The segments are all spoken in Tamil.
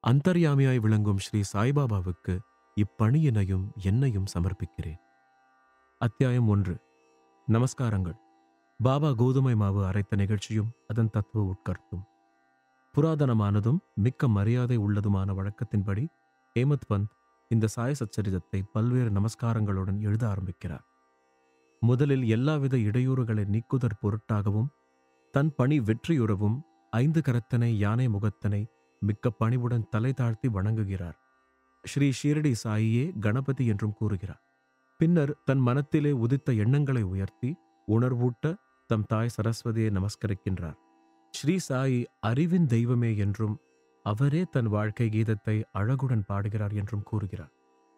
அந்தர்யாமியாய் விளங்கும் ஸ்ரீ சாய்பாபாவுக்கு இப்பணியினையும் என்னையும் சமர்ப்பிக்கிறேன் அத்தியாயம் ஒன்று நமஸ்காரங்கள் பாபா கோதுமை மாவு அரைத்த நிகழ்ச்சியும் அதன் தத்துவ உட்கருத்தும் புராதனமானதும் மிக்க மரியாதை உள்ளதுமான வழக்கத்தின்படி ஹேமத் பந்த் இந்த சாய சச்சரிதத்தை பல்வேறு நமஸ்காரங்களுடன் எழுத ஆரம்பிக்கிறார் முதலில் எல்லாவித இடையூறுகளை நீக்குதற் பொருட்டாகவும் தன் பணி வெற்றியுறவும் ஐந்து கரத்தனை யானை முகத்தனை மிக்க பணிவுடன் தலை தாழ்த்தி வணங்குகிறார் ஸ்ரீ ஷீரடி சாயியே கணபதி என்றும் கூறுகிறார் பின்னர் தன் மனத்திலே உதித்த எண்ணங்களை உயர்த்தி உணர்வூட்ட தம் தாய் சரஸ்வதியை நமஸ்கரிக்கின்றார் ஸ்ரீ சாயி அறிவின் தெய்வமே என்றும் அவரே தன் வாழ்க்கை கீதத்தை அழகுடன் பாடுகிறார் என்றும் கூறுகிறார்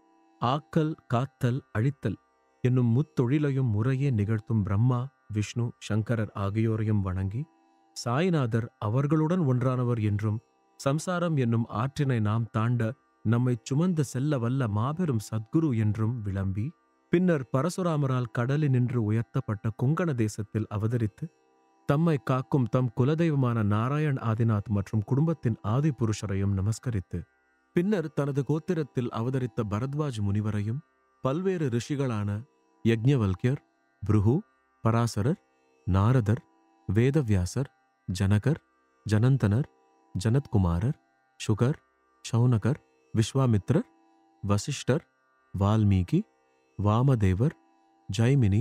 ஆக்கல் காத்தல் அழித்தல் என்னும் முத்தொழிலையும் முறையே நிகழ்த்தும் பிரம்மா விஷ்ணு சங்கரர் ஆகியோரையும் வணங்கி சாய்நாதர் அவர்களுடன் ஒன்றானவர் என்றும் சம்சாரம் என்னும் ஆற்றினை நாம் தாண்ட நம்மை சுமந்து செல்ல வல்ல மாபெரும் சத்குரு என்றும் விளம்பி பின்னர் பரசுராமரால் கடலினின்று உயர்த்தப்பட்ட கொங்கண தேசத்தில் அவதரித்து தம்மை காக்கும் தம் குலதெய்வமான நாராயண் ஆதிநாத் மற்றும் குடும்பத்தின் ஆதி புருஷரையும் நமஸ்கரித்து பின்னர் தனது கோத்திரத்தில் அவதரித்த பரத்வாஜ் முனிவரையும் பல்வேறு ரிஷிகளான யக்ஞவல்யர் புருகு பராசரர் நாரதர் வேதவியாசர் ஜனகர் ஜனந்தனர் ஜனத்குமாரர் சுகர் சௌனகர் விஸ்வாமித்ரர் வசிஷ்டர் வால்மீகி வாமதேவர் ஜைமினி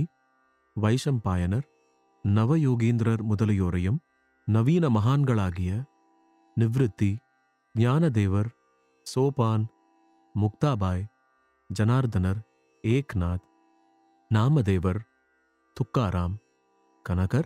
வைஷம்பாயனர் நவயோகீந்திரர் முதலியோரையும் நவீன மகான்களாகிய நிவ்ருத்தி ஞானதேவர் சோபான் முக்தாபாய் ஜனார்தனர் ஏக்நாத் நாமதேவர் துக்காராம் கனகர்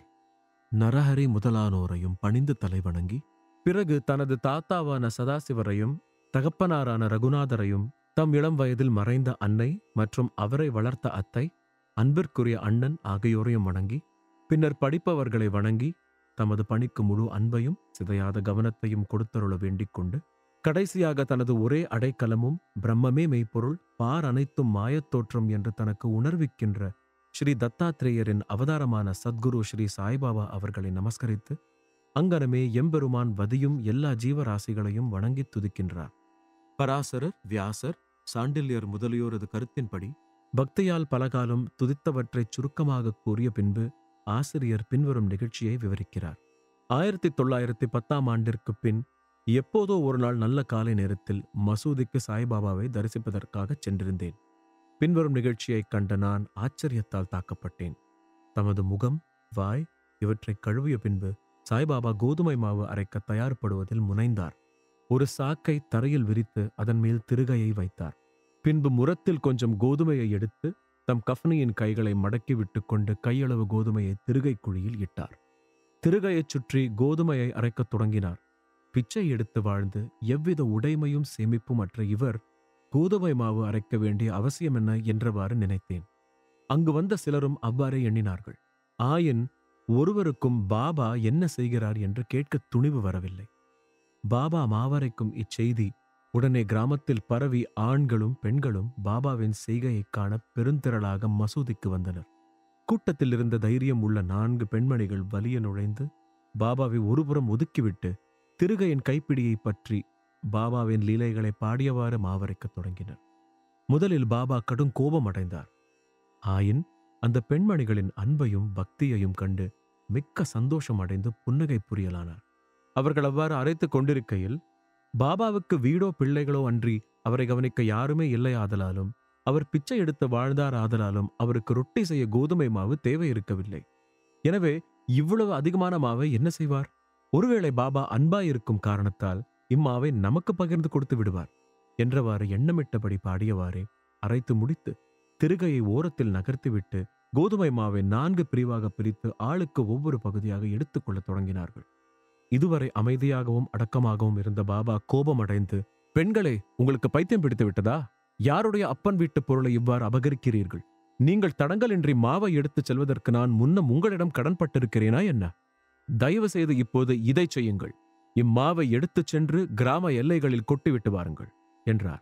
நரஹரி முதலானோரையும் பணிந்து தலைவணங்கி பிறகு தனது தாத்தாவான சதாசிவரையும் தகப்பனாரான ரகுநாதரையும் தம் இளம் வயதில் மறைந்த அன்னை மற்றும் அவரை வளர்த்த அத்தை அன்பிற்குரிய அண்ணன் ஆகியோரையும் வணங்கி பின்னர் படிப்பவர்களை வணங்கி தமது பணிக்கு முழு அன்பையும் சிதையாத கவனத்தையும் கொடுத்தருள வேண்டிக் கொண்டு கடைசியாக தனது ஒரே அடைக்கலமும் பிரம்மமே மெய்ப்பொருள் பார் அனைத்தும் மாயத்தோற்றம் என்று தனக்கு உணர்விக்கின்ற ஸ்ரீ தத்தாத்ரேயரின் அவதாரமான சத்குரு ஸ்ரீ சாய்பாபா அவர்களை நமஸ்கரித்து அங்கனமே எம்பெருமான் வதியும் எல்லா ஜீவராசிகளையும் வணங்கி துதிக்கின்றார் பராசரர் வியாசர் சாண்டில்யர் முதலியோரது கருத்தின்படி பக்தியால் பலகாலம் துதித்தவற்றைச் சுருக்கமாக கூறிய பின்பு ஆசிரியர் பின்வரும் நிகழ்ச்சியை விவரிக்கிறார் ஆயிரத்தி தொள்ளாயிரத்தி பத்தாம் ஆண்டிற்கு பின் எப்போதோ ஒரு நாள் நல்ல காலை நேரத்தில் மசூதிக்கு சாய்பாபாவை தரிசிப்பதற்காக சென்றிருந்தேன் பின்வரும் நிகழ்ச்சியைக் கண்ட நான் ஆச்சரியத்தால் தாக்கப்பட்டேன் தமது முகம் வாய் இவற்றை கழுவிய பின்பு சாய்பாபா கோதுமை மாவு அரைக்க தயார்படுவதில் முனைந்தார் ஒரு சாக்கை தரையில் விரித்து அதன் மேல் திருகையை வைத்தார் பின்பு முரத்தில் கொஞ்சம் கோதுமையை எடுத்து தம் கஃப்னியின் கைகளை மடக்கி விட்டுக்கொண்டு கையளவு கோதுமையை திருகை குழியில் இட்டார் திருகையைச் சுற்றி கோதுமையை அரைக்கத் தொடங்கினார் பிச்சை எடுத்து வாழ்ந்து எவ்வித உடைமையும் சேமிப்பும் அற்ற இவர் கோதுமை மாவு அரைக்க வேண்டிய அவசியம் என்ன என்றவாறு நினைத்தேன் அங்கு வந்த சிலரும் அவ்வாறே எண்ணினார்கள் ஆயின் ஒருவருக்கும் பாபா என்ன செய்கிறார் என்று கேட்க துணிவு வரவில்லை பாபா மாவரைக்கும் இச்செய்தி உடனே கிராமத்தில் பரவி ஆண்களும் பெண்களும் பாபாவின் செய்கையைக் காண பெருந்திரளாக மசூதிக்கு வந்தனர் கூட்டத்தில் இருந்த தைரியம் உள்ள நான்கு பெண்மணிகள் வலிய நுழைந்து பாபாவை ஒருபுறம் ஒதுக்கிவிட்டு திருகையின் கைப்பிடியை பற்றி பாபாவின் லீலைகளை பாடியவாறு மாவரைக்கத் தொடங்கினர் முதலில் பாபா கடும் கோபம் அடைந்தார் ஆயின் அந்த பெண்மணிகளின் அன்பையும் பக்தியையும் கண்டு மிக்க சந்தோஷம் அடைந்து புன்னகை புரியலானார் அவர்கள் அவ்வாறு அரைத்துக் கொண்டிருக்கையில் பாபாவுக்கு வீடோ பிள்ளைகளோ அன்றி அவரை கவனிக்க யாருமே இல்லை ஆதலாலும் அவர் பிச்சை எடுத்து வாழ்ந்தார் ஆதலாலும் அவருக்கு ரொட்டி செய்ய கோதுமை மாவு தேவை இருக்கவில்லை எனவே இவ்வளவு அதிகமான மாவை என்ன செய்வார் ஒருவேளை பாபா அன்பாயிருக்கும் காரணத்தால் இம்மாவை நமக்கு பகிர்ந்து கொடுத்து விடுவார் என்றவாறு எண்ணமிட்டபடி பாடியவாறே அரைத்து முடித்து திருகையை ஓரத்தில் நகர்த்திவிட்டு கோதுமை மாவை நான்கு பிரிவாக பிரித்து ஆளுக்கு ஒவ்வொரு பகுதியாக எடுத்துக்கொள்ளத் தொடங்கினார்கள் இதுவரை அமைதியாகவும் அடக்கமாகவும் இருந்த பாபா கோபமடைந்து பெண்களே உங்களுக்கு பைத்தியம் பிடித்து விட்டதா யாருடைய அப்பன் வீட்டு பொருளை இவ்வாறு அபகரிக்கிறீர்கள் நீங்கள் தடங்கலின்றி மாவை எடுத்துச் செல்வதற்கு நான் முன்னம் உங்களிடம் கடன்பட்டிருக்கிறேனா என்ன தயவு செய்து இப்போது இதை செய்யுங்கள் இம்மாவை எடுத்துச் சென்று கிராம எல்லைகளில் கொட்டிவிட்டு வாருங்கள் என்றார்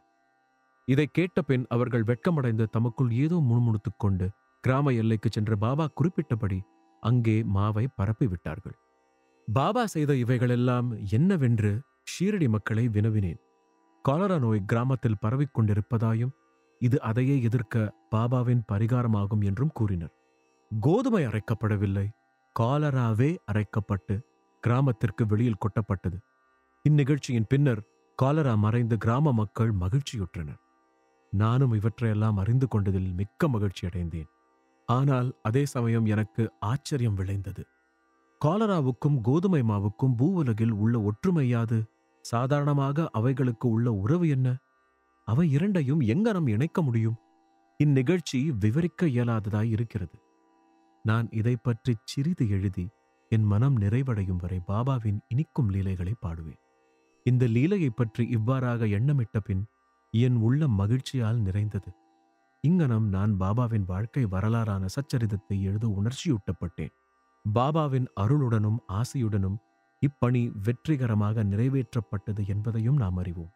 இதை கேட்ட பின் அவர்கள் வெட்கமடைந்து தமக்குள் ஏதோ முணுமுணுத்துக் கொண்டு கிராம எல்லைக்கு சென்று பாபா குறிப்பிட்டபடி அங்கே மாவை பரப்பி விட்டார்கள் பாபா செய்த இவைகளெல்லாம் என்னவென்று ஷீரடி மக்களை வினவினேன் காலரா நோய் கிராமத்தில் பரவிக் கொண்டிருப்பதாயும் இது அதையே எதிர்க்க பாபாவின் பரிகாரமாகும் என்றும் கூறினர் கோதுமை அரைக்கப்படவில்லை காலராவே அரைக்கப்பட்டு கிராமத்திற்கு வெளியில் கொட்டப்பட்டது இந்நிகழ்ச்சியின் பின்னர் காலரா மறைந்து கிராம மக்கள் மகிழ்ச்சியுற்றனர் நானும் இவற்றையெல்லாம் அறிந்து கொண்டதில் மிக்க மகிழ்ச்சி அடைந்தேன் ஆனால் அதே சமயம் எனக்கு ஆச்சரியம் விளைந்தது காலராவுக்கும் கோதுமை மாவுக்கும் பூவுலகில் உள்ள ஒற்றுமையாது சாதாரணமாக அவைகளுக்கு உள்ள உறவு என்ன அவை இரண்டையும் எங்கனம் இணைக்க முடியும் இந்நிகழ்ச்சி விவரிக்க இயலாததாய் இருக்கிறது நான் இதை பற்றி சிறிது எழுதி என் மனம் நிறைவடையும் வரை பாபாவின் இனிக்கும் லீலைகளை பாடுவேன் இந்த லீலையைப் பற்றி இவ்வாறாக எண்ணமிட்ட பின் என் உள்ளம் மகிழ்ச்சியால் நிறைந்தது இங்கனம் நான் பாபாவின் வாழ்க்கை வரலாறான சச்சரிதத்தை எழுத உணர்ச்சியூட்டப்பட்டேன் பாபாவின் அருளுடனும் ஆசையுடனும் இப்பணி வெற்றிகரமாக நிறைவேற்றப்பட்டது என்பதையும் நாம் அறிவோம்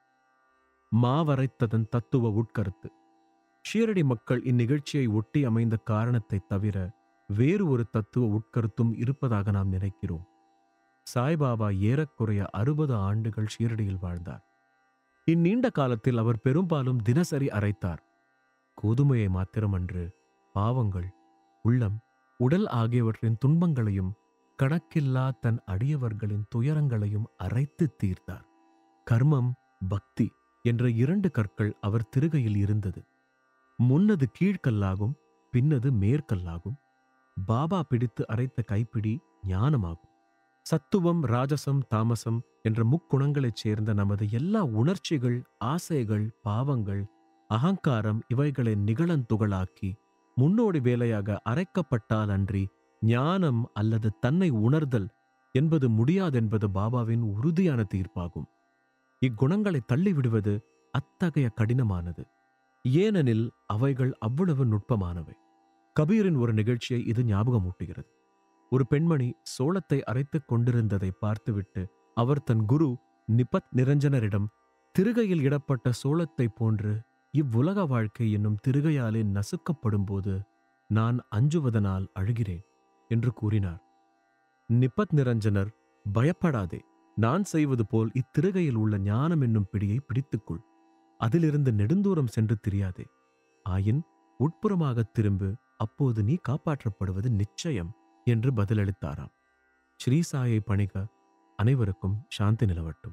மாவரைத்ததன் தத்துவ உட்கருத்து ஷீரடி மக்கள் இந்நிகழ்ச்சியை ஒட்டி அமைந்த காரணத்தைத் தவிர வேறு ஒரு தத்துவ உட்கருத்தும் இருப்பதாக நாம் நினைக்கிறோம் சாய்பாபா ஏறக்குறைய அறுபது ஆண்டுகள் ஷீரடியில் வாழ்ந்தார் இந்நீண்ட காலத்தில் அவர் பெரும்பாலும் தினசரி அரைத்தார் கோதுமையை மாத்திரமன்று பாவங்கள் உள்ளம் உடல் ஆகியவற்றின் துன்பங்களையும் கணக்கில்லா தன் அடியவர்களின் துயரங்களையும் அரைத்து தீர்த்தார் கர்மம் பக்தி என்ற இரண்டு கற்கள் அவர் திருகையில் இருந்தது முன்னது கீழ்கல்லாகும் பின்னது மேற்கல்லாகும் பாபா பிடித்து அரைத்த கைப்பிடி ஞானமாகும் சத்துவம் ராஜசம் தாமசம் என்ற முக்குணங்களைச் சேர்ந்த நமது எல்லா உணர்ச்சிகள் ஆசைகள் பாவங்கள் அகங்காரம் இவைகளை நிகழந்துகளாக்கி முன்னோடி வேலையாக அரைக்கப்பட்டால் அன்றி ஞானம் அல்லது தன்னை உணர்தல் என்பது முடியாதென்பது பாபாவின் உறுதியான தீர்ப்பாகும் இக்குணங்களை தள்ளிவிடுவது அத்தகைய கடினமானது ஏனெனில் அவைகள் அவ்வளவு நுட்பமானவை கபீரின் ஒரு நிகழ்ச்சியை இது ஞாபகமூட்டுகிறது ஒரு பெண்மணி சோளத்தை அரைத்துக் கொண்டிருந்ததை பார்த்துவிட்டு அவர் தன் குரு நிபத் நிரஞ்சனரிடம் திருகையில் இடப்பட்ட சோளத்தைப் போன்று இவ்வுலக வாழ்க்கை என்னும் திருகையாலே நசுக்கப்படும்போது நான் அஞ்சுவதனால் அழுகிறேன் என்று கூறினார் நிபத் நிரஞ்சனர் பயப்படாதே நான் செய்வது போல் இத்திருகையில் உள்ள ஞானம் என்னும் பிடியை பிடித்துக்கொள் அதிலிருந்து நெடுந்தூரம் சென்று திரியாதே ஆயின் உட்புறமாகத் திரும்பு அப்போது நீ காப்பாற்றப்படுவது நிச்சயம் என்று பதிலளித்தாராம் ஸ்ரீசாயை பணிக அனைவருக்கும் சாந்தி நிலவட்டும்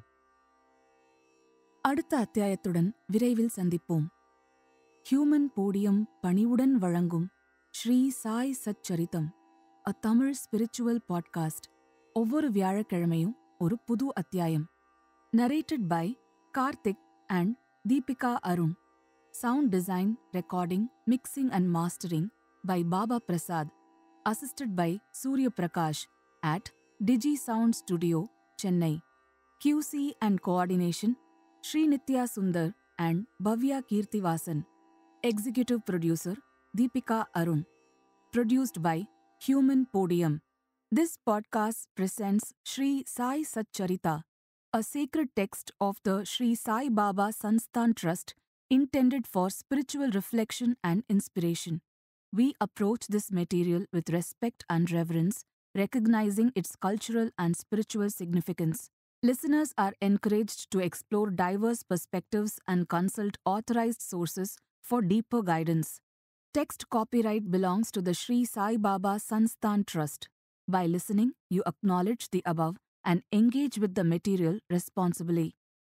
அடுத்த அத்தியாயத்துடன் விரைவில் சந்திப்போம் ஹியூமன் போடியம் பணிவுடன் வழங்கும் Sri Sai Satcharitam a Tamil spiritual podcast ஒவ்வொரு வியாழக்கிழமையும் ஒரு புது அத்தியாயம் narrated by Karthik and Deepika Arun sound design recording mixing and mastering by Baba Prasad assisted by Surya Prakash at Digi Sound Studio, Chennai. QC and coordination Sri Nitya Sundar and Bhavya Kirtivasan. Executive producer Deepika Arun. Produced by Human Podium. This podcast presents Sri Sai Satcharita, a sacred text of the Sri Sai Baba Sansthan Trust intended for spiritual reflection and inspiration. We approach this material with respect and reverence, recognizing its cultural and spiritual significance. Listeners are encouraged to explore diverse perspectives and consult authorized sources for deeper guidance. Text copyright belongs to the Sri Sai Baba Sansthan Trust. By listening, you acknowledge the above and engage with the material responsibly.